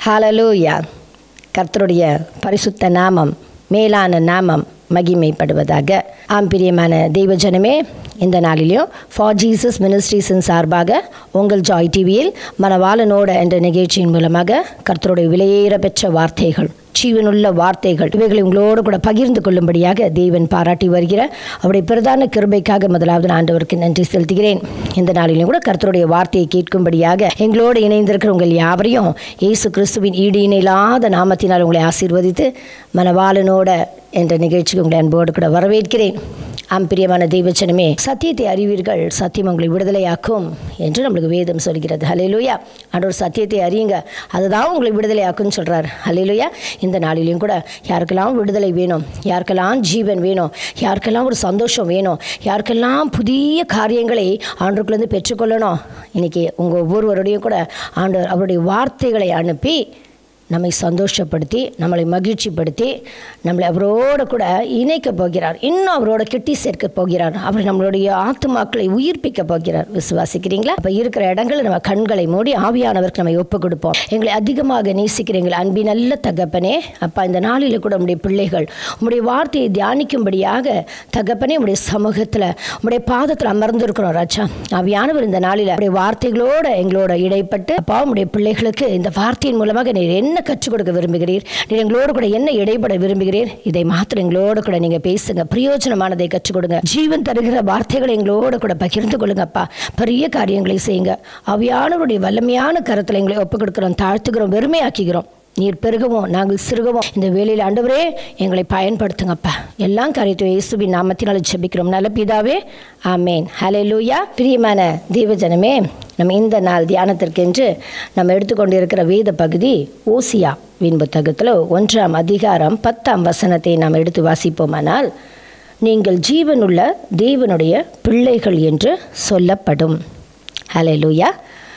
ஹalleluya கர்த்தருடைய பரிசுத்த நாமம் மேலான நாமம் மகிமைப்படுவதாக ஆம் பிரியமான தெய்வ ஜனமே இந்த நாளிலும் ஃபார் ஜீசஸ் மினிஸ்ட்ரீஸின் சார்பாக உங்கள் ஜாய் டிவியில் மனவாளனோட என்ற நிகழ்ச்சியின் மூலமாக கர்த்தருடைய விலையேற பெற்ற வார்த்தைகள் ஜீவனுள்ள வார்த்தைகள் இவைகளை உங்களோடு கூட பகிர்ந்து கொள்ளும்படியாக தேவன் பாராட்டி வருகிற அவருடைய பிரதான கிருபைக்காக முதலாவது நான் ஆண்டவருக்கு நன்றி செலுத்துகிறேன் இந்த நாளிலும் கூட கர்த்தருடைய வார்த்தையை கேட்கும்படியாக எங்களோடு இணைந்திருக்கிற உங்கள் யாவரையும் இயேசு கிறிஸ்துவின் ஈடு இணையில்லாத நாமத்தினால் உங்களை ஆசீர்வதித்து மனவாளனோட என்ற நிகழ்ச்சிக்கு உங்களை அன்போடு கூட வரவேற்கிறேன் ஆம் பிரியமான தெய்வச்சனமே சத்தியத்தை அறிவீர்கள் சத்தியம் உங்களை விடுதலையாக்கும் என்று நம்மளுக்கு வேதம் சொல்கிறது ஹலேலுயா ஆண்டவர் சத்தியத்தை அறியுங்க அதுதான் உங்களை விடுதலையாக்கும்னு சொல்கிறார் ஹலேலுயா இந்த நாளிலையும் கூட யாருக்கெல்லாம் விடுதலை வேணும் யாருக்கெல்லாம் ஜீவன் வேணும் யாருக்கெல்லாம் ஒரு சந்தோஷம் வேணும் யாருக்கெல்லாம் புதிய காரியங்களை ஆண்டுக்குள்ளேருந்து பெற்றுக்கொள்ளணும் இன்றைக்கி உங்கள் ஒவ்வொருவருடையும் கூட ஆண்டவர் அவருடைய வார்த்தைகளை அனுப்பி நம்மை சந்தோஷப்படுத்தி நம்மளை மகிழ்ச்சிப்படுத்தி நம்மளை அவரோட கூட இணைக்க போகிறார் இன்னும் அவரோட கிட்டி சேர்க்க போகிறார் அவர் நம்மளுடைய ஆத்துமாக்களை உயிர்ப்பிக்க போகிறார் விசுவாசிக்கிறீங்களா அப்போ இருக்கிற இடங்களில் நம்ம கண்களை மூடி ஆவியானவருக்கு நம்ம ஒப்பு கொடுப்போம் எங்களை அதிகமாக நேசிக்கிறீங்கள் அன்பி நல்ல தகப்பனே அப்பா இந்த நாளில் கூட உங்களுடைய பிள்ளைகள் உங்களுடைய வார்த்தையை தியானிக்கும்படியாக தகப்பனே உங்களுடைய சமூகத்தில் உங்களுடைய பாதத்தில் அமர்ந்திருக்கிறோம் ராஜா ஆவியானவர் இந்த நாளில் உங்களுடைய வார்த்தைகளோட எங்களோட இடைப்பட்டு அப்பா உங்களுடைய பிள்ளைகளுக்கு இந்த வார்த்தையின் மூலமாக நீர் என்ன கற்றுக் கொடுக்க விரும்புகிறீர் நீர் எங்களோடு கூட என்ன இடைப்பட விரும்புகிறீர் இதை மாத்திரம் எங்களோடு கூட நீங்கள் பேசுங்க பிரயோஜனமானதை கற்றுக் கொடுங்க ஜீவன் தருகிற வார்த்தைகளை எங்களோடு கூட பகிர்ந்து கொள்ளுங்கப்பா பெரிய காரியங்களை செய்யுங்க அவையானவருடைய வல்லமையான கரத்தில் எங்களை ஒப்புக் கொடுக்கிறோம் தாழ்த்துக்கிறோம் வெறுமையாக்குகிறோம் நீர் பெருகவும் நாங்கள் சிறுகவும் இந்த வேலையில் ஆண்டவரே எங்களை பயன்படுத்துங்கப்பா எல்லாம் காரியத்தையும் இயேசுவின் நாமத்தினால் ஜெபிக்கிறோம் நல்ல பிதாவே ஆமேன் ஹலே லூயா பிரியமான தேவஜனமே நம்ம இந்த நாள் தியானத்திற்கென்று நம்ம எடுத்துக்கொண்டிருக்கிற வேத பகுதி ஓசியா வின் புத்தகத்தில் ஒன்றாம் அதிகாரம் பத்தாம் வசனத்தை நாம் எடுத்து வாசிப்போமானால் நீங்கள் ஜீவனுள்ள தேவனுடைய பிள்ளைகள் என்று சொல்லப்படும் ஹலே லூயா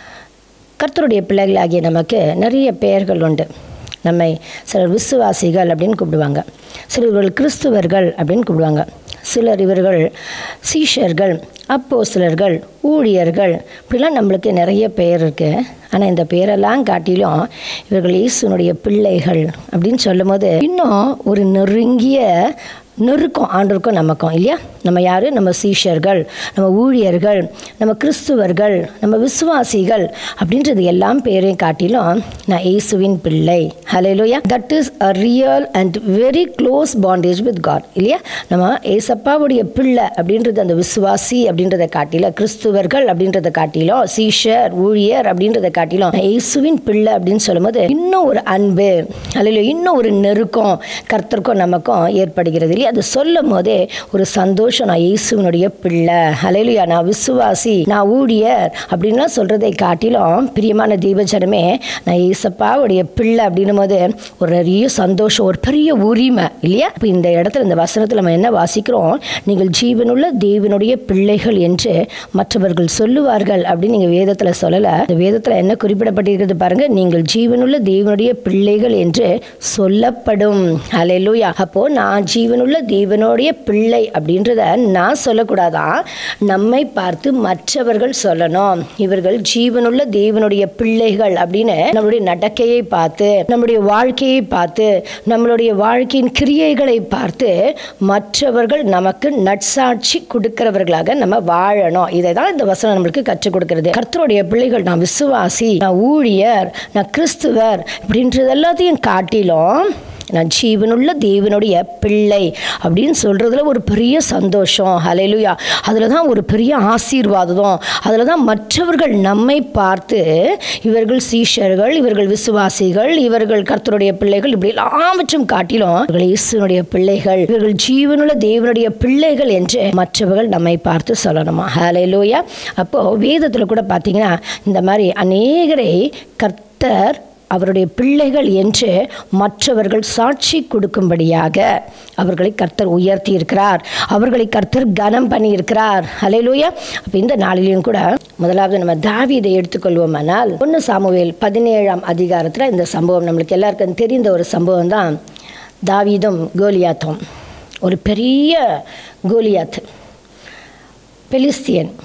கர்த்தருடைய பிள்ளைகளாகிய நமக்கு நிறைய பெயர்கள் உண்டு நம்மை சிலர் விசுவாசிகள் அப்படின்னு கூப்பிடுவாங்க சிலர் இவர்கள் கிறிஸ்துவர்கள் அப்படின்னு கூப்பிடுவாங்க சிலர் இவர்கள் சீஷர்கள் அப்போ சிலர்கள் ஊழியர்கள் இப்படிலாம் நம்மளுக்கு நிறைய பெயர் இருக்குது ஆனால் இந்த பேரெல்லாம் காட்டிலும் இவர்கள் இயேசுனுடைய பிள்ளைகள் அப்படின்னு சொல்லும்போது இன்னும் ஒரு நெருங்கிய நெருக்கம் ஆண்டிருக்கும் நமக்கும் இல்லையா நம்ம யார் நம்ம சீஷர்கள் நம்ம ஊழியர்கள் நம்ம கிறிஸ்துவர்கள் நம்ம விசுவாசிகள் அப்படின்றது எல்லாம் பேரையும் காட்டிலும் நான் இயேசுவின் பிள்ளை hallelujah that is a real and very close bondage with God இல்லையா நம்ம ஏசப்பாவுடைய பிள்ளை அப்படின்றது அந்த விசுவாசி அப்படின்றத காட்டிலும் கிறிஸ்துவர்கள் அப்படின்றத காட்டிலும் சீஷர் ஊழியர் அப்படின்றத காட்டிலும் இயேசுவின் பிள்ளை அப்படின்னு சொல்லும்போது இன்னும் ஒரு அன்பு அல்ல இன்னும் ஒரு நெருக்கம் கர்த்தருக்கும் நமக்கும் ஏற்படுகிறது இல்லையா அது சொல்லும் போதே ஒரு சந்தோஷம் நான் இயேசுவனுடைய பிள்ளை அலையிலையா நான் விசுவாசி நான் ஊழியர் அப்படின்லாம் சொல்கிறதை காட்டிலும் பிரியமான தீபஜனமே நான் ஏசப்பாவுடைய பிள்ளை அப்படின்னும் போது ஒரு நிறைய சந்தோஷம் ஒரு பெரிய உரிமை இல்லையா இப்போ இந்த இடத்துல இந்த வசனத்தில் நம்ம என்ன வாசிக்கிறோம் நீங்கள் ஜீவனுள்ள தேவனுடைய பிள்ளைகள் என்று மற்றவர்கள் சொல்லுவார்கள் அப்படின்னு நீங்கள் வேதத்தில் சொல்லலை இந்த வேதத்தில் என்ன குறிப்பிடப்பட்டிருக்கிறது பாருங்க நீங்கள் ஜீவனுள்ள தேவனுடைய பிள்ளைகள் என்று சொல்லப்படும் அலையிலூயா அப்போ நான் ஜீவனுள்ள தேவனுடைய பிள்ளை அப்படின்றத நான் சொல்லக்கூடாதான் நம்மை பார்த்து மற்றவர்கள் சொல்லணும் இவர்கள் ஜீவனுள்ள தேவனுடைய பிள்ளைகள் அப்படின்னு நம்மளுடைய நடக்கையை பார்த்து நம்முடைய வாழ்க்கையை பார்த்து நம்மளுடைய வாழ்க்கையின் கிரியைகளை பார்த்து மற்றவர்கள் நமக்கு நட்சாட்சி கொடுக்கிறவர்களாக நம்ம வாழணும் இதை தான் இந்த வசனம் நம்மளுக்கு கற்றுக் கொடுக்கிறது கர்த்தருடைய பிள்ளைகள் நான் விசுவாசி நான் ஊழியர் நான் கிறிஸ்துவர் இப்படின்றது எல்லாத்தையும் காட்டிலும் நான் ஜீவனுள்ள தேவனுடைய பிள்ளை அப்படின்னு சொல்கிறதுல ஒரு பெரிய சந்தோஷம் ஹலைலுயா அதில் தான் ஒரு பெரிய ஆசீர்வாதம் அதில் தான் மற்றவர்கள் நம்மை பார்த்து இவர்கள் சீஷர்கள் இவர்கள் விசுவாசிகள் இவர்கள் கர்த்தருடைய பிள்ளைகள் இப்படி எல்லாவற்றும் காட்டிலும் இவர்கள் இயேசுனுடைய பிள்ளைகள் இவர்கள் ஜீவனுள்ள தேவனுடைய பிள்ளைகள் என்று மற்றவர்கள் நம்மை பார்த்து சொல்லணுமா ஹலைலுயா அப்போது வேதத்தில் கூட பார்த்தீங்கன்னா இந்த மாதிரி அநேகரை கர்த்தர் அவருடைய பிள்ளைகள் என்று மற்றவர்கள் சாட்சி கொடுக்கும்படியாக அவர்களை கர்த்தர் உயர்த்தி இருக்கிறார் அவர்களை கர்த்தர் கனம் பண்ணியிருக்கிறார் அலையிலூயா அப்போ இந்த நாளிலையும் கூட முதலாவது நம்ம தாவீதை எடுத்துக்கொள்வோமானால் ஒன்று சாமுவேல் பதினேழாம் அதிகாரத்தில் இந்த சம்பவம் நம்மளுக்கு எல்லாருக்கும் தெரிந்த ஒரு சம்பவம் தான் தாவீதும் கோலியாத்தும் ஒரு பெரிய கோலியாத் பெலிஸ்தியன்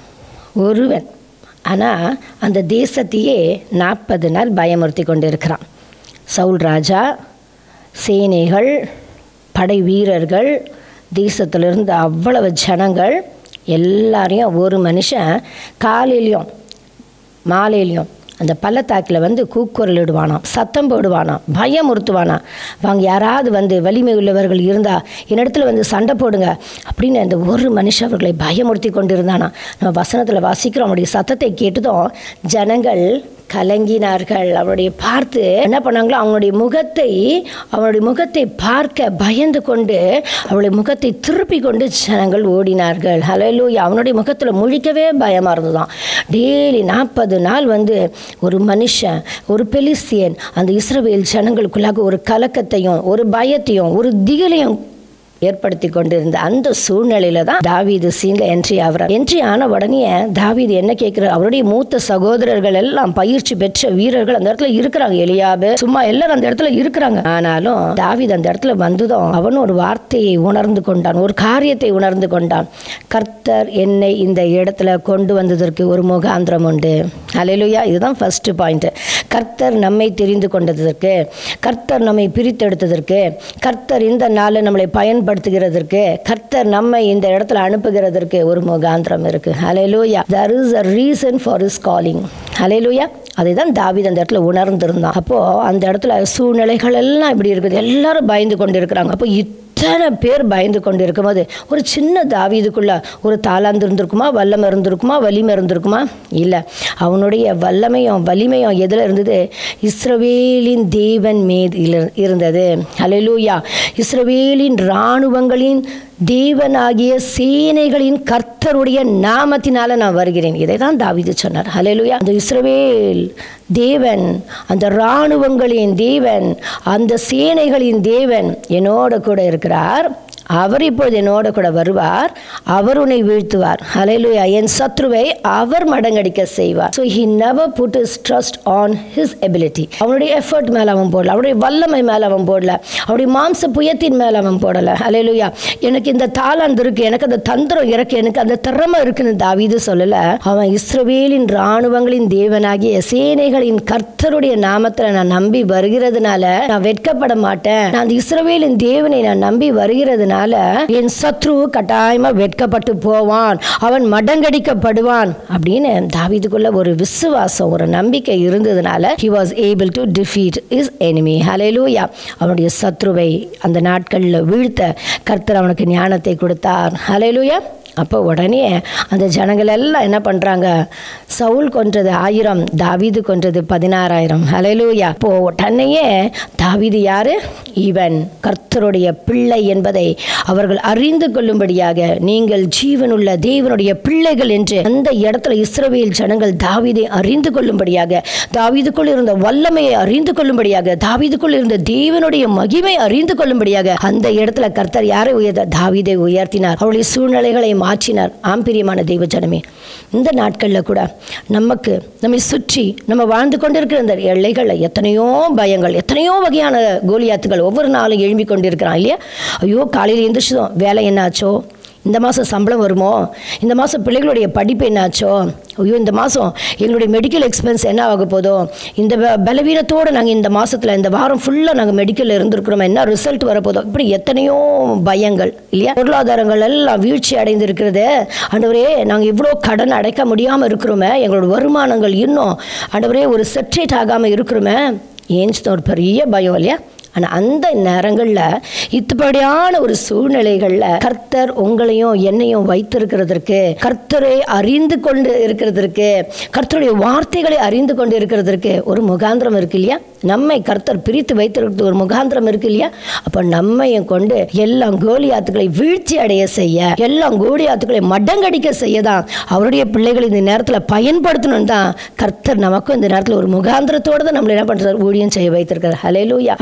ஒருவன் ஆனால் அந்த தேசத்தையே நாற்பது நாள் பயமுறுத்தி கொண்டு இருக்கிறான் சவுல் ராஜா சேனைகள் படை வீரர்கள் தேசத்திலிருந்து அவ்வளவு ஜனங்கள் எல்லாரையும் ஒரு மனுஷன் காலையிலையும் மாலையிலையும் அந்த பள்ளத்தாக்கில் வந்து கூக்குரல் இடுவானாம் சத்தம் போடுவானாம் பயமுறுத்துவானாம் வாங்க யாராவது வந்து வலிமை உள்ளவர்கள் இருந்தால் என்னிடத்துல வந்து சண்டை போடுங்க அப்படின்னு அந்த ஒரு மனுஷன் அவர்களை பயமுறுத்தி கொண்டு இருந்தானா நம்ம வசனத்தில் வாசிக்கிறோம் அவனுடைய சத்தத்தை கேட்டதும் ஜனங்கள் கலங்கினார்கள் அவனுடைய பார்த்து என்ன பண்ணாங்களோ அவனுடைய முகத்தை அவனுடைய முகத்தை பார்க்க பயந்து கொண்டு அவளுடைய முகத்தை திருப்பி கொண்டு ஜனங்கள் ஓடினார்கள் ஹலலூயா அவனுடைய முகத்தில் முழிக்கவே பயமாக இருந்ததாம் டெய்லி நாற்பது நாள் வந்து ஒரு மனுஷன் ஒரு பெலிஸ்தியன் அந்த இஸ்ரவேல் ஜனங்களுக்குள்ளாக ஒரு கலக்கத்தையும் ஒரு பயத்தையும் ஒரு திகிலையும் ஏற்படுத்தி கொண்டிருந்த அந்த சூழ்நிலையில தான் தாவீது சீன்ல என்ட்ரி ஆகிறார் என்ட்ரி ஆன உடனே தாவீது என்ன கேட்கிறார் அவருடைய மூத்த சகோதரர்கள் எல்லாம் பயிற்சி பெற்ற வீரர்கள் அந்த இடத்துல இருக்கிறாங்க எலியாபு சும்மா எல்லாரும் அந்த இடத்துல இருக்கிறாங்க ஆனாலும் தாவீது அந்த இடத்துல வந்ததும் அவன் ஒரு வார்த்தையை உணர்ந்து கொண்டான் ஒரு காரியத்தை உணர்ந்து கொண்டான் கர்த்தர் என்னை இந்த இடத்துல கொண்டு வந்ததற்கு ஒரு முகாந்திரம் உண்டு அலையிலுயா இதுதான் ஃபர்ஸ்ட் பாயிண்ட் கர்த்தர் நம்மை தெரிந்து கொண்டதற்கு கர்த்தர் நம்மை பிரித்தெடுத்ததற்கு கர்த்தர் இந்த நாளில் நம்மளை பயன்படுத்துகிறதற்கு கர்த்தர் நம்மை இந்த இடத்துல அனுப்புகிறதற்கு ஒரு முகாந்திரம் இருக்கு ஹalleluya there is a reason for his calling ஹalleluya அதை தான் தாவீது அந்த இடத்துல உணர்ந்திருந்தான் அப்போ அந்த இடத்துல சூழ்நிலைகள் எல்லாம் இப்படி இருக்குது எல்லாரும் பயந்து கொண்டு இருக்கிறாங்க அப்போ இத்தனை பேர் பயந்து கொண்டு இருக்கும்போது ஒரு சின்ன தாவீதுக்குள்ள ஒரு தாளாந்து இருந்திருக்குமா வல்லமை இருந்திருக்குமா வலிமை இருந்திருக்குமா இல்லை அவனுடைய வல்லமையும் வலிமையும் எதில் இருந்தது இஸ்ரவேலின் தேவன் மீது இல- இருந்தது ஹalleluya இஸ்ரவேலின் இராணுவங்களின் தேவனாகிய சேனைகளின் கர்த்தருடைய நாமத்தினால நான் வருகிறேன் இதை தான் தாவீது சொன்னார் ஹalleluya அந்த இஸ்ரவேல் தேவன் அந்த இராணுவங்களின் தேவன் அந்த சேனைகளின் தேவன் என்னோட கூட இருக்கிறார் அவர் இப்பொழுது என்னோட கூட வருவார் அவர் உன்னை வீழ்த்துவார் ஹalleluya என் சத்ருவை அவர் மடங்கடிக்க செய்வார் so he never put his trust on his ability அவனுடைய எஃபர்ட் மேலே அவன் போடல அவனுடைய வல்லமை மேலே அவன் போடல அவனுடைய மாம்ச புயத்தின் மேலே அவன் போடல ஹalleluya எனக்கு இந்த தாளாந்து இருக்கு எனக்கு அந்த தந்திரம் இருக்கு எனக்கு அந்த திறமை இருக்குன்னு தாவீது சொல்லல அவன் இஸ்ரவேலின் இராணுவங்களின் தேவனாகிய சேனைகளின் கர்த்தருடைய நாமத்தில் நான் நம்பி வருகிறதுனால நான் வெட்கப்பட மாட்டேன் நான் அந்த இஸ்ரவேலின் தேவனை நான் நம்பி வருகிறதுனால என் சத்ரு கட்டாயமா வெட்கப்பட்டு போவான் அவன் மடங்கடிக்கப்படுவான் அப்படின்னு தாவீதுக்குள்ள ஒரு விசுவாசம் ஒரு நம்பிக்கை இருந்ததுனால he was able to defeat his enemy hallelujah அவனுடைய சத்ருவை அந்த நாட்களில் வீழ்த்த கர்த்தர் அவனுக்கு ஞானத்தை கொடுத்தார் hallelujah அப்போ உடனே அந்த ஜனங்கள் எல்லாம் என்ன பண்ணுறாங்க சவுல் கொன்றது ஆயிரம் தாவீது கொன்றது பதினாறாயிரம் ஹalleluya அப்போ உடனேயே தாவீது யாரு இவன் கர்த்தருடைய பிள்ளை என்பதை அவர்கள் அறிந்து கொள்ளும்படியாக நீங்கள் ஜீவனுள்ள தேவனுடைய பிள்ளைகள் என்று அந்த இடத்துல இஸ்ரவேல் ஜனங்கள் தாவீதை அறிந்து கொள்ளும்படியாக தாவீதுக்குள் இருந்த வல்லமையை அறிந்து கொள்ளும்படியாக தாவீதுக்குள் இருந்த தேவனுடைய மகிமை அறிந்து கொள்ளும்படியாக அந்த இடத்துல கர்த்தர் யாரை உயர்த்த தாவீதை உயர்த்தினார் அவளுடைய சூழ்நிலைகளை மாற்றினார் ஆம்பிரியமான தெய்வ ஜனமே இந்த நாட்களில் கூட நமக்கு நம்மை சுற்றி நம்ம வாழ்ந்து கொண்டிருக்கிற இந்த எல்லைகளில் எத்தனையோ பயங்கள் எத்தனையோ வகையான கோலியாத்துகள் ஒவ்வொரு நாளும் எழும்பி கொண்டிருக்கிறான் இல்லையா ஐயோ காலையில் எழுந்திரிச்சதும் வேலை என்னாச்சோ இந்த மாதம் சம்பளம் வருமோ இந்த மாதம் பிள்ளைகளுடைய படிப்பு என்னாச்சோ ஐயோ இந்த மாதம் எங்களுடைய மெடிக்கல் எக்ஸ்பென்ஸ் என்ன ஆக போதோ இந்த ப- பலவீனத்தோடு நாங்கள் இந்த மாதத்தில் இந்த வாரம் ஃபுல்லாக நாங்கள் மெடிக்கலில் இருந்திருக்கிறோம் என்ன ரிசல்ட் வரப்போதோ இப்படி எத்தனையோ பயங்கள் இல்லையா பொருளாதாரங்கள் எல்லாம் வீழ்ச்சி அடைந்திருக்கிறது ஆண்டவரே நாங்கள் இவ்வளோ கடன் அடைக்க முடியாமல் இருக்கிறோமே எங்களோட வருமானங்கள் இன்னும் ஆண்டவரே ஒரு செட்ரேட் ஆகாமல் இருக்கிறோமே ஏன்னு ஒரு பெரிய பயம் இல்லையா ஆனால் அந்த நேரங்களில் இத்தபடியான ஒரு சூழ்நிலைகளில் கர்த்தர் உங்களையும் என்னையும் வைத்திருக்கிறதற்கு கர்த்தரை அறிந்து கொண்டு இருக்கிறதற்கு கர்த்தருடைய வார்த்தைகளை அறிந்து கொண்டு இருக்கிறதற்கு ஒரு முகாந்திரம் இருக்கு இல்லையா நம்மை கர்த்தர் பிரித்து வைத்திருக்கிறது ஒரு முகாந்திரம் இருக்கு இல்லையா அப்போ நம்மையும் கொண்டு எல்லா கோலியாத்துக்களை வீழ்ச்சி அடைய செய்ய எல்லா கோலியாத்துக்களை மடங்கடிக்க செய்ய தான் அவருடைய பிள்ளைகளை இந்த நேரத்தில் பயன்படுத்தணும் தான் கர்த்தர் நமக்கும் இந்த நேரத்தில் ஒரு முகாந்திரத்தோடு தான் நம்மளை என்ன பண்ணுறாரு ஊழியம் செய்ய வைத்திருக்கார் ஹலேலூயா அநேக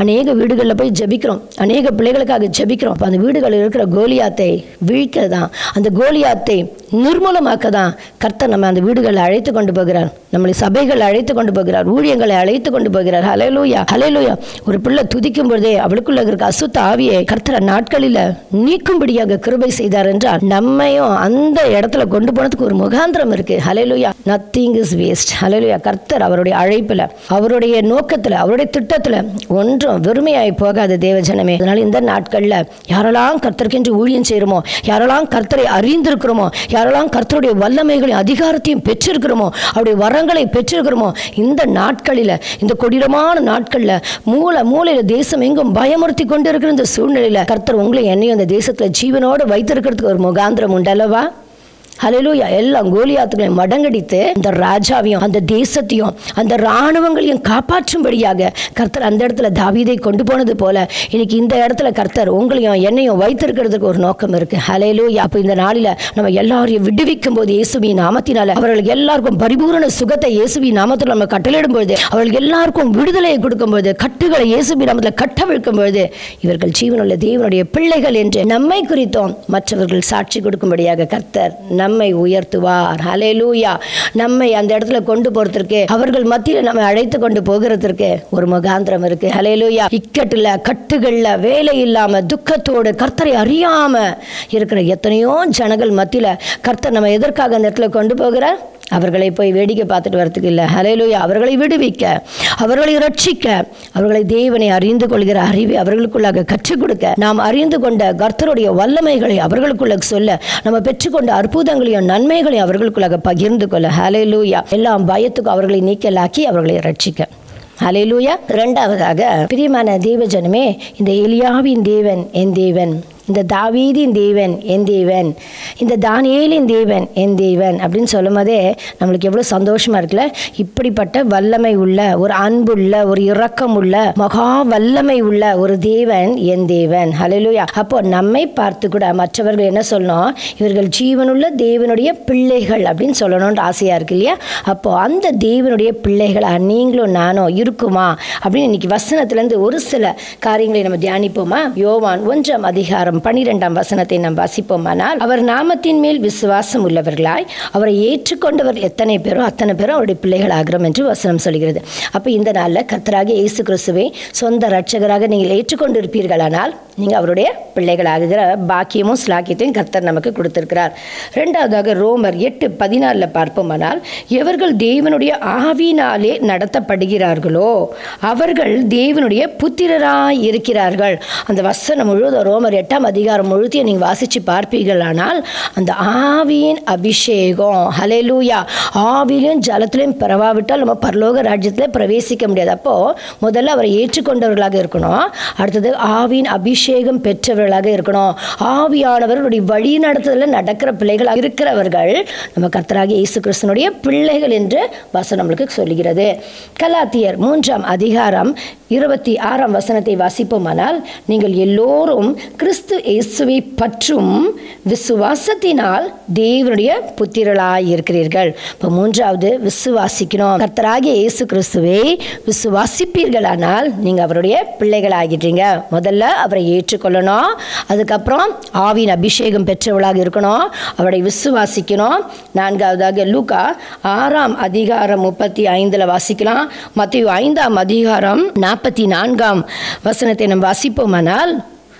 வீடுகளில் போய் ஜெபிக்கிறோம் அநேக பிள்ளைகளுக்காக ஜெபிக்கிறோம் அப்ப அந்த வீடுகளில் இருக்கிற கோலியாத்தை வீழ்க்க தான் அந்த கோலியாத்தை நிர்மூலமாக்க தான் கர்த்தர் நம்ம அந்த வீடுகளை அழைத்து கொண்டு போகிறார் நம்மளை சபைகளை அழைத்து கொண்டு போகிறார் ஊழியங்களை அழைத்து கொண்டு போகிறார் ஹலேலூயா ஹலேலூயா ஒரு பிள்ளை துதிக்கும் பொழுதே அவளுக்குள்ள இருக்க அசுத்த ஆவியை கர்த்தர் நாட்களில் நீக்கும்படியாக கிருபை செய்தார் என்றால் நம்மையும் அந்த இடத்துல கொண்டு போனதுக்கு ஒரு முகாந்திரம் இருக்கு hallelujah nothing is waste hallelujah கர்த்தர் அவருடைய அழைப்புல அவருடைய நோக்கத்துல அவருடைய திட்டத்துல ஒன்றும் வெறுமையாய் போகாத தேவஜனமே அதனால இந்த நாட்கள்ல யாரெல்லாம் கர்த்தருக்கென்று ஊழியம் செய்கிறோமோ யாரெல்லாம் கர்த்தரை அறிந்திருக்கிறோமோ யாரெல்லாம் கர்த்தருடைய வல்லமைகளையும் அதிகாரத்தையும் பெற்றிருக்கிறோமோ அவருடைய வரங்களை பெற்றிருக்கிறோமோ இந்த நாட்களில் இந்த கொடூரமான நாட்களில் மூல மூலையில் தேசம் எங்கும் பயமுறுத்தி கொண்டு இருக்கிற இந்த சூழ்நிலையில் கர்த்தர் உங்களை என்னையும் அந்த தேசத்தில் ஜீவனோடு வைத்திருக்கிறதுக்கு ஒரு முகாந்திரம் உண்டல்லவா ஹalleluya எல்லாம் கோலியாத்துகளையும் மடங்கடித்து இந்த ராஜாவையும் அந்த தேசத்தையும் அந்த இராணுவங்களையும் காப்பாற்றும்படியாக கர்த்தர் அந்த இடத்துல தாவீதை கொண்டு போனது போல இன்னைக்கு இந்த இடத்துல கர்த்தர் உங்களையும் என்னையும் வைத்திருக்கிறதுக்கு ஒரு நோக்கம் இருக்கு ஹalleluya அப்போ இந்த நாளில் நம்ம எல்லாரையும் விடுவிக்கும் போது இயேசுவின் நாமத்தினால அவர்களுக்கு எல்லாருக்கும் பரிபூரண சுகத்தை இயேசுவின் நாமத்தில் நம்ம கட்டளையிடும் பொழுது அவர்களுக்கு எல்லாருக்கும் விடுதலையை கொடுக்கும்போது கட்டுகளை இயேசுவின் நாமத்தில் கட்டவிழ்க்கும் பொழுது இவர்கள் ஜீவனுள்ள தேவனுடைய பிள்ளைகள் என்று நம்மை குறித்தும் மற்றவர்கள் சாட்சி கொடுக்கும்படியாக கர்த்தர் நம்மை உயர்த்துவார் ஹalleluya நம்மை அந்த இடத்துல கொண்டு போறதுக்கு அவர்கள் மத்தியில் நம்மை அழைத்து கொண்டு போகிறதற்கு ஒரு முகாந்திரம் இருக்கு ஹalleluya இக்கட்டுல கட்டுகள்ல வேலை இல்லாம துக்கத்தோடு கர்த்தரை அறியாம இருக்கிற எத்தனையோ ஜனங்கள் மத்தியில கர்த்தர் நம்ம எதற்காக அந்த இடத்துல கொண்டு போகிறார் அவர்களை போய் வேடிக்கை பார்த்துட்டு வரதுக்கு இல்லை ஹalleluya அவர்களை விடுவிக்க அவர்களை ரட்சிக்க அவர்களை தேவனை அறிந்து கொள்கிற அறிவை அவர்களுக்குள்ளாக கற்றுக் கொடுக்க நாம் அறிந்து கொண்ட கர்த்தருடைய வல்லமைகளை அவர்களுக்குள்ள சொல்ல நம்ம பெற்றுக்கொண்ட அற்புதங்களையும் நன்மைகளையும் அவர்களுக்குள்ளாக பகிர்ந்து கொள்ள ஹalleluya எல்லாம் பயத்துக்கும் அவர்களை நீக்கலாக்கி அவர்களை ரட்சிக்க ஹalleluya இரண்டாவதாக பிரியமான தேவஜனமே இந்த எலியாவின் தேவன் என் தேவன் இந்த தாவீதின் தேவன் என் தேவன் இந்த தானியேலின் தேவன் என் தேவன் அப்படின்னு சொல்லும் போதே நம்மளுக்கு எவ்வளோ சந்தோஷமா இருக்குல்ல இப்படிப்பட்ட வல்லமை உள்ள ஒரு அன்புள்ள ஒரு இரக்கம் உள்ள மகா வல்லமை உள்ள ஒரு தேவன் என் தேவன் ஹalleluya அப்போ நம்மை பார்த்து கூட மற்றவர்கள் என்ன சொல்லணும் இவர்கள் ஜீவனுள்ள தேவனுடைய பிள்ளைகள் அப்படின்னு சொல்லணும்னு ஆசையா இருக்கு இல்லையா அப்போ அந்த தேவனுடைய பிள்ளைகளா நீங்களும் நானும் இருக்குமா அப்படின்னு இன்னைக்கு வசனத்திலேருந்து ஒரு சில காரியங்களை நம்ம தியானிப்போமா யோவான் ஒன்றாம் அதிகாரம் பனிரெண்டாம் வசனத்தை நாம் வாசிப்போமானால் அவர் நாமத்தின் மேல் விசுவாசம் உள்ளவர்களாய் அவரை ஏற்றுக்கொண்டவர் எத்தனை பேரோ அத்தனை பேரும் அவருடைய பிள்ளைகள் ஆகிறோம் என்று வசனம் சொல்கிறது அப்போ இந்த நாளில் கர்த்தராகிய இயேசு கிறிஸ்துவை சொந்த ரட்சகராக நீங்கள் ஏற்றுக்கொண்டு இருப்பீர்களானால் நீங்கள் அவருடைய பிள்ளைகளாகுகிற பாக்கியமும் ஸ்லாக்கியத்தையும் கர்த்தர் நமக்கு கொடுத்திருக்கிறார் ரெண்டாவதாக ரோமர் எட்டு பதினாலில் பார்ப்போமானால் எவர்கள் தேவனுடைய ஆவினாலே நடத்தப்படுகிறார்களோ அவர்கள் தேவனுடைய புத்திரராய் இருக்கிறார்கள் அந்த வசனம் முழுவதும் ரோமர் எட்டாம் அதிகாரம் முழுத்தையும் நீங்கள் வாசித்து பார்ப்பீர்களானால் அந்த ஆவியின் அபிஷேகம் ஹalleluya ஆவிலையும் ஜலத்திலையும் பிறவாவிட்டால் நம்ம பரலோக ராஜ்யத்தில் பிரவேசிக்க முடியாது அப்போது முதல்ல அவரை ஏற்றுக்கொண்டவர்களாக இருக்கணும் அடுத்தது ஆவியின் அபிஷேகம் பெற்றவர்களாக இருக்கணும் ஆவியானவர்களுடைய வழி நடத்துதலில் நடக்கிற பிள்ளைகளாக இருக்கிறவர்கள் நம்ம கர்த்தராகிய இயேசு கிறிஸ்தனுடைய பிள்ளைகள் என்று வசனம் நம்மளுக்கு சொல்கிறது கலாத்தியர் மூன்றாம் அதிகாரம் இருபத்தி ஆறாம் வசனத்தை வாசிப்போமானால் நீங்கள் எல்லோரும் கிறிஸ்து இயேசுவை பற்றும் விசுவாசத்தினால் தேவனுடைய புத்திரளாய் இருக்கிறீர்கள் இப்போ மூன்றாவது விசுவாசிக்கணும் கர்த்தராகிய இயேசு கிறிஸ்துவை விசுவாசிப்பீர்களானால் நீங்கள் அவருடைய பிள்ளைகள் ஆகிட்டீங்க முதல்ல அவரை ஏற்றுக்கொள்ளணும் அதுக்கப்புறம் ஆவின் அபிஷேகம் பெற்றவளாக இருக்கணும் அவரை விசுவாசிக்கணும் நான்காவதாக லூக்கா ஆறாம் அதிகாரம் முப்பத்தி ஐந்தில் வாசிக்கலாம் மத்திய ஐந்தாம் அதிகாரம் நாற்பத்தி நான்காம் வசனத்தை நம்ம வாசிப்போமானால்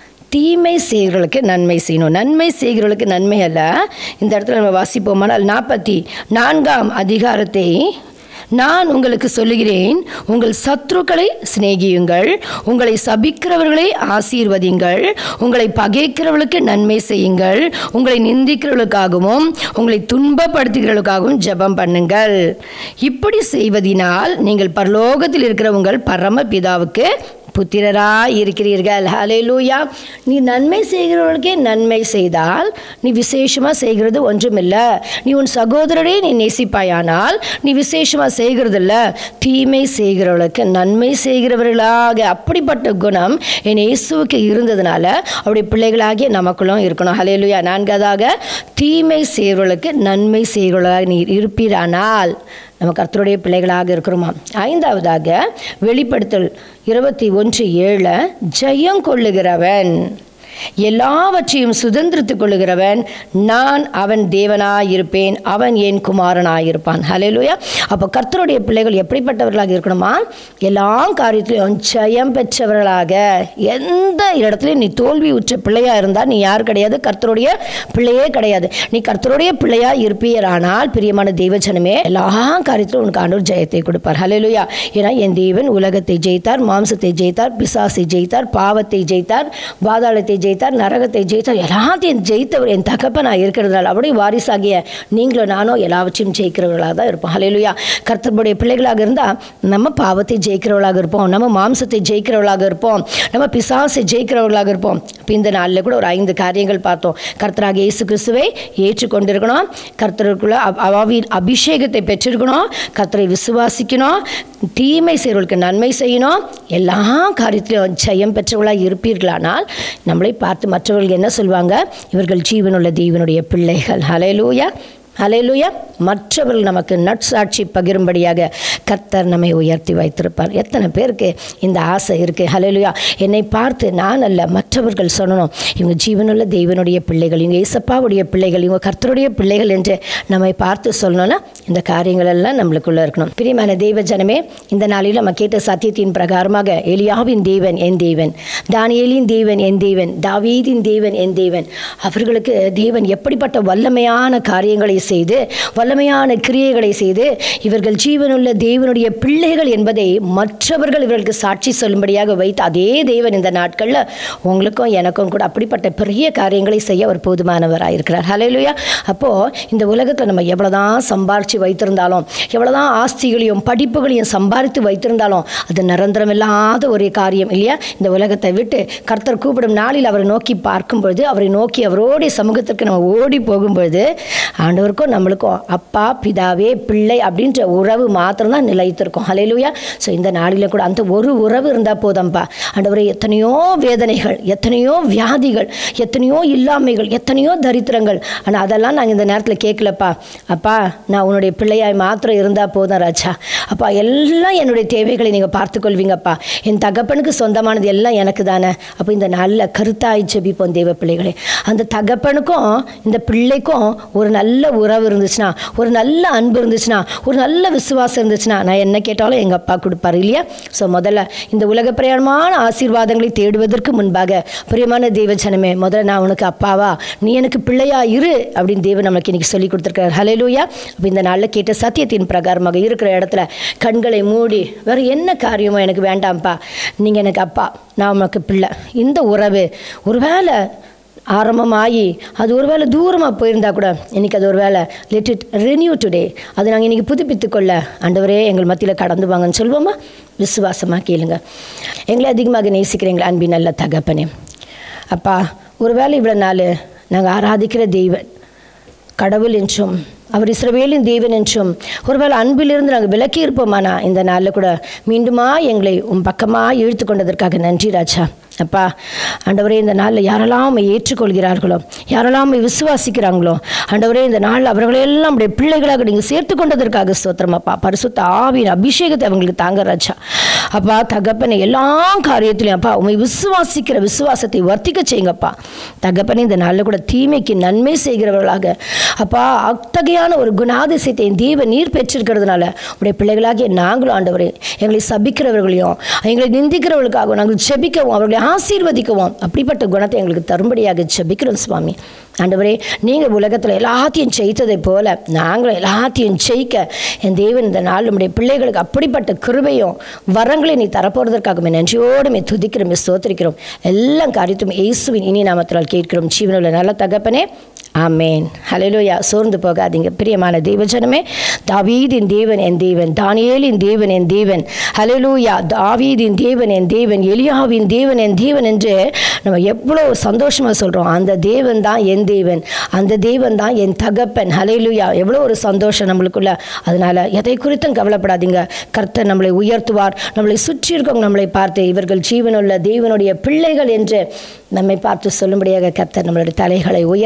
தீமை செய்கிறவர்களுக்கு நன்மை செய்யணும் நன்மை செய்கிறவர்களுக்கு நன்மை அல்ல இந்த இடத்துல நம்ம வாசிப்போமானால் நாற்பத்தி நான்காம் அதிகாரத்தை நான் உங்களுக்கு சொல்லுகிறேன் உங்கள் சத்துருக்களை சிநேகியுங்கள் உங்களை சபிக்கிறவர்களை ஆசீர்வதிங்கள் உங்களை பகைக்கிறவர்களுக்கு நன்மை செய்யுங்கள் உங்களை நிந்திக்கிறவர்களுக்காகவும் உங்களை துன்பப்படுத்துகிறவர்களுக்காகவும் ஜெபம் பண்ணுங்கள் இப்படி செய்வதினால் நீங்கள் பரலோகத்தில் இருக்கிற உங்கள் பரம பிதாவுக்கு புத்திரராய் இருக்கிறீர்கள் ஹalleluya நீ நன்மை செய்கிறவர்களுக்கே நன்மை செய்தால் நீ விசேஷமாக செய்கிறது ஒன்றுமில்லை நீ உன் சகோதரரே நீ நேசிப்பாயானால் நீ விசேஷமாக செய்கிறதில்ல தீமை செய்கிறவர்களுக்கு நன்மை செய்கிறவர்களாக அப்படிப்பட்ட குணம் என் இயேசுவுக்கு இருந்ததுனால அவருடைய பிள்ளைகளாகிய நமக்குள்ளும் இருக்கணும் ஹalleluya நான்காவதாக தீமை செய்கிறவர்களுக்கு நன்மை செய்கிறவர்களாக நீ இருப்பீரானால் நம்ம கர்த்தருடைய பிள்ளைகளாக இருக்கிறோமா ஐந்தாவதாக வெளிப்படுத்தல் இருபத்தி ஒன்று ஏழு ஜெயம் கொள்ளுகிறவன் எல்லாவற்றையும் சுதந்திரத்துக் கொள்ளுகிறவன் நான் அவன் தேவனாயிருப்பேன் அவன் என் குமாரனாயிருப்பான் ஹalleluya அப்போ கர்த்தருடைய பிள்ளைகள் எப்படிப்பட்டவர்களாக இருக்கணுமா எல்லா காரியத்திலையும் ஜெயம் பெற்றவர்களாக எந்த இடத்துலையும் நீ தோல்வி உற்ற பிள்ளையா இருந்தால் நீ யார் கிடையாது கர்த்தருடைய பிள்ளையே கிடையாது நீ கர்த்தருடைய பிள்ளையா இருப்பீரானால் பிரியமான தேவஜனமே எல்லா காரியத்திலும் உனக்கு ஆண்டவர் ஜெயத்தை கொடுப்பார் ஹalleluya ஏன்னா என் தேவன் உலகத்தை ஜெயித்தார் மாம்சத்தை ஜெயித்தார் பிசாசை ஜெயித்தார் பாவத்தை ஜெயித்தார் பாதாளத்தை ஜெயித்தார் நரகத்தை ஜெயித்தார் எல்லாத்தையும் ஜெயித்தவர் என் தகப்பனாக இருக்கிறதுனால அவருடைய வாரிசாகிய நீங்களும் நானும் எல்லாவற்றையும் ஜெயிக்கிறவர்களாக தான் இருப்போம் ஹalleluya கர்த்தருடைய பிள்ளைகளாக இருந்தால் நம்ம பாவத்தை ஜெயிக்கிறவர்களாக இருப்போம் நம்ம மாம்சத்தை ஜெயிக்கிறவர்களாக இருப்போம் நம்ம பிசாசை ஜெயிக்கிறவர்களாக இருப்போம் இப்போ இந்த நாளில் கூட ஒரு ஐந்து காரியங்கள் பார்த்தோம் கர்த்தராக இயேசு கிறிஸ்துவை ஏற்றுக்கொண்டிருக்கணும் கர்த்தருக்குள்ள அவ- அவாவின் அபிஷேகத்தை பெற்றிருக்கணும் கர்த்தரை விசுவாசிக்கணும் தீமை செய்கிறவர்களுக்கு நன்மை செய்யணும் எல்லா காரியத்திலும் ஜெயம் பெற்றவர்களாக இருப்பீர்களானால் நம்மளை பார்த்து மற்றவர்கள் என்ன சொல்லுவாங்க இவர்கள் ஜீவனுள்ள தேவனுடைய பிள்ளைகள் ஹalleluya ஹalleluya மற்றவர்கள் நமக்கு நட்சாட்சி பகிரும்படியாக கர்த்தர் நம்மை உயர்த்தி வைத்திருப்பார் எத்தனை பேருக்கு இந்த ஆசை இருக்குது ஹalleluya என்னை பார்த்து நான் அல்ல மற்றவர்கள் சொல்லணும் இவங்க ஜீவனுள்ள தெய்வனுடைய பிள்ளைகள் இவங்க ஏசப்பாவுடைய பிள்ளைகள் இவங்க கர்த்தருடைய பிள்ளைகள் என்று நம்மை பார்த்து சொல்லணும்னா இந்த காரியங்கள் எல்லாம் நம்மளுக்குள்ள இருக்கணும் பிரியமான தெய்வ ஜனமே இந்த நாளில் நம்ம கேட்ட சத்தியத்தின் பிரகாரமாக எலியாவின் தேவன் என் தேவன் தானியேலின் தேவன் என் தேவன் தாவீதின் தேவன் என் தேவன் அவர்களுக்கு தேவன் எப்படிப்பட்ட வல்லமையான காரியங்களை செய்து வல்லமையான கிரியைகளை செய்து இவர்கள் ஜீவனுள்ள தேவனுடைய பிள்ளைகள் என்பதை மற்றவர்கள் இவர்களுக்கு சாட்சி சொல்லும்படியாக வைத்து அதே தேவன் இந்த நாட்களில் உங்களுக்கும் எனக்கும் கூட அப்படிப்பட்ட பெரிய காரியங்களை செய்ய அவர் போதுமானவராக இருக்கிறார் ஹalleluya அப்போது இந்த உலகத்தில் நம்ம எவ்வளோதான் சம்பாரித்து வைத்திருந்தாலும் எவ்வளோதான் ஆஸ்திகளையும் படிப்புகளையும் சம்பாதித்து வைத்திருந்தாலும் அது நிரந்தரம் இல்லாத ஒரு காரியம் இல்லையா இந்த உலகத்தை விட்டு கர்த்தர் கூப்பிடும் நாளில் அவரை நோக்கி பார்க்கும் பொழுது அவரை நோக்கி அவரோடைய சமூகத்திற்கு நம்ம ஓடி போகும்பொழுது ஆண்டவருக்கும் நம்மளுக்கும் அப்பா பிதாவே பிள்ளை அப்படின்ற உறவு மாத்திரம்தான் நிலைத்திருக்கும் ஹalleluya ஸோ இந்த நாளில் கூட அந்த ஒரு உறவு இருந்தால் போதும்பா ஆண்டவரே எத்தனையோ வேதனைகள் எத்தனையோ வியாதிகள் எத்தனையோ இல்லாமைகள் எத்தனையோ தரித்திரங்கள் ஆனால் அதெல்லாம் நாங்கள் இந்த நேரத்தில் கேட்கலப்பா அப்பா நான் உன்னுடைய பிள்ளையாய் மாத்திரம் இருந்தால் போதும் ராஜா அப்பா எல்லாம் என்னுடைய தேவைகளை நீங்கள் பார்த்துக்கொள்வீங்கப்பா என் தகப்பனுக்கு சொந்தமானது எல்லாம் எனக்கு தானே அப்போ இந்த நல்ல கருத்தாய் ஜெபிப்போம் தேவ பிள்ளைகளே அந்த தகப்பனுக்கும் இந்த பிள்ளைக்கும் ஒரு நல்ல உறவு இருந்துச்சுன்னா ஒரு நல்ல அன்பு இருந்துச்சுன்னா ஒரு நல்ல விசுவாசம் இருந்துச்சுன்னா நான் என்ன கேட்டாலும் எங்கள் அப்பா கொடுப்பாரு இல்லையா ஸோ முதல்ல இந்த உலக பிரயாணமான ஆசீர்வாதங்களை தேடுவதற்கு முன்பாக பிரியமான தேவ ஜனமே முதல்ல நான் உனக்கு அப்பாவா நீ எனக்கு பிள்ளையா இரு அப்படின்னு தேவன் நமக்கு இன்னைக்கு சொல்லி கொடுத்துருக்காரு ஹalleluya அப்போ இந்த நாளில் கேட்ட சத்தியத்தின் பிரகாரமாக இருக்கிற இடத்துல கண்களை மூடி வேறு என்ன காரியமோ எனக்கு வேண்டாம்ப்பா நீங்கள் எனக்கு அப்பா நான் உனக்கு பிள்ளை இந்த உறவு ஒருவேளை ஆரம்பமாகி அது ஒருவேளை தூரமாக போயிருந்தா கூட இன்றைக்கி அது ஒருவேளை லெட் இட் ரெனியூ டுடே அது நாங்கள் இன்றைக்கி புதுப்பித்து கொள்ள ஆண்டவரே எங்கள் மத்தியில் கடந்து வாங்கன்னு சொல்வோமா விசுவாசமாக கேளுங்க எங்களை அதிகமாக நேசிக்கிறீங்களா அன்பின் நல்ல தகப்பனே அப்பா ஒருவேளை இவ்வளோ நாள் நாங்கள் ஆராதிக்கிற தெய்வன் கடவுள் என்றும் அவர் இஸ்ரவேலின் தேவன் என்றும் ஒருவேளை அன்பிலிருந்து நாங்கள் விலக்கி இருப்போமானா இந்த நாளில் கூட மீண்டுமா எங்களை உன் பக்கமாக இழுத்து கொண்டதற்காக நன்றி ராஜா அப்பா ஆண்டவரே இந்த நாளில் யாரெல்லாம் உம்மை ஏற்றுக்கொள்கிறார்களோ யாரெல்லாம் உம்மை விசுவாசிக்கிறாங்களோ ஆண்டவரே இந்த நாளில் அவர்களையெல்லாம் உடைய பிள்ளைகளாக நீங்கள் சேர்த்து கொண்டதற்காக ஸ்தோத்திரம் அப்பா பரிசுத்த ஆவியின் அபிஷேகத்தை அவங்களுக்கு தாங்க ராஜா அப்பா தகப்பனை எல்லா காரியத்திலையும் அப்பா உண்மை விசுவாசிக்கிற விசுவாசத்தை வர்த்திக்க செய்யுங்கப்பா தகப்பனை இந்த நாளில் கூட தீமைக்கு நன்மை செய்கிறவர்களாக அப்பா அத்தகையான ஒரு குணாதிசயத்தை என் தேவ நீர் பெற்றிருக்கிறதுனால உடைய பிள்ளைகளாகிய நாங்களும் ஆண்டவரே எங்களை சபிக்கிறவர்களையும் எங்களை நிந்திக்கிறவர்களுக்காகவும் நாங்கள் ஜெபிக்கவும் அவர்களை ஆசீர்வதிக்கவும் அப்படிப்பட்ட குணத்தை எங்களுக்கு தரும்படியாக ஜெபிக்கிறோம் சுவாமி ஆண்டவரே நீங்கள் உலகத்தில் எல்லாத்தையும் ஜெயித்ததை போல நாங்களும் எல்லாத்தையும் ஜெயிக்க என் தேவன் இந்த நாள் நம்முடைய பிள்ளைகளுக்கு அப்படிப்பட்ட கிருபையும் வரங்களை நீ தரப்போறதற்காக நன்றியோடு மே துதிக்கிறோம் மே ஸ்தோத்திரிக்கிறோம் எல்லா காரியத்தும் இயேசுவின் இனி நாமத்தினால் கேட்கிறோம் ஜீவனுள்ள நல்ல தகப்பனே ஆமேன் ஹalleluya சோர்ந்து போகாதீங்க பிரியமான தேவஜனமே தாவீதின் தேவன் என் தேவன் தானியேலின் தேவன் என் தேவன் ஹalleluya தாவீதின் தேவன் என் தேவன் எலியாவின் தேவன் என் தேவன் என்று நம்ம எவ்வளோ சந்தோஷமாக சொல்கிறோம் அந்த தேவன் தான் என் தேவன் அந்த தேவன் தான் என் தகப்பன் ஹalleluya எவ்வளோ ஒரு சந்தோஷம் நம்மளுக்குள்ள அதனால் எதை குறித்தும் கவலைப்படாதீங்க கர்த்தர் நம்மளை உயர்த்துவார் நம்மளை சுற்றி இருக்கவங்க நம்மளை பார்த்து இவர்கள் ஜீவனுள்ள தேவனுடைய பிள்ளைகள் என்று நம்மை பார்த்து சொல்லும்படியாக கர்த்தர் நம்மளுடைய தலைகளை உயர்த்துவார் ஸோ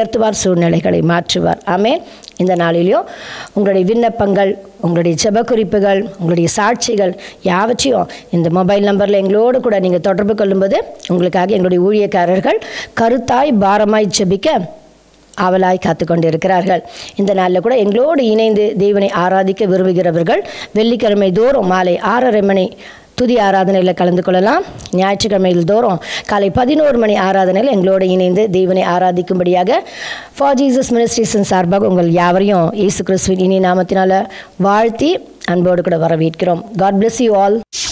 சூழ்நிலைகளை மாற்றுவார் ஆமே இந்த நாளிலையும் உங்களுடைய விண்ணப்பங்கள் உங்களுடைய ஜெப குறிப்புகள் உங்களுடைய சாட்சிகள் யாவற்றையும் இந்த மொபைல் நம்பரில் எங்களோடு கூட நீங்கள் தொடர்பு கொள்ளும்போது உங்களுக்காக எங்களுடைய ஊழியக்காரர்கள் கருத்தாய் பாரமாய் ஜெபிக்க ஆவலாய் காத்து கொண்டிருக்கிறார்கள் இந்த நாளில் கூட எங்களோடு இணைந்து தேவனை ஆராதிக்க விரும்புகிறவர்கள் வெள்ளிக்கிழமை தோறும் மாலை ஆறரை மணி துதி ஆராதனையில் கலந்து கொள்ளலாம் ஞாயிற்றுக்கிழமையில் தோறும் காலை பதினோரு மணி ஆராதனையில் எங்களோடு இணைந்து தேவனை ஆராதிக்கும்படியாக ஃபார் ஜீசஸ் மினிஸ்ட்ரீஸின் சார்பாக உங்கள் யாவரையும் இயேசு கிறிஸ்துவின் இனி நாமத்தினால வாழ்த்தி அன்போடு கூட வரவேற்கிறோம் காட் bless யூ ஆல்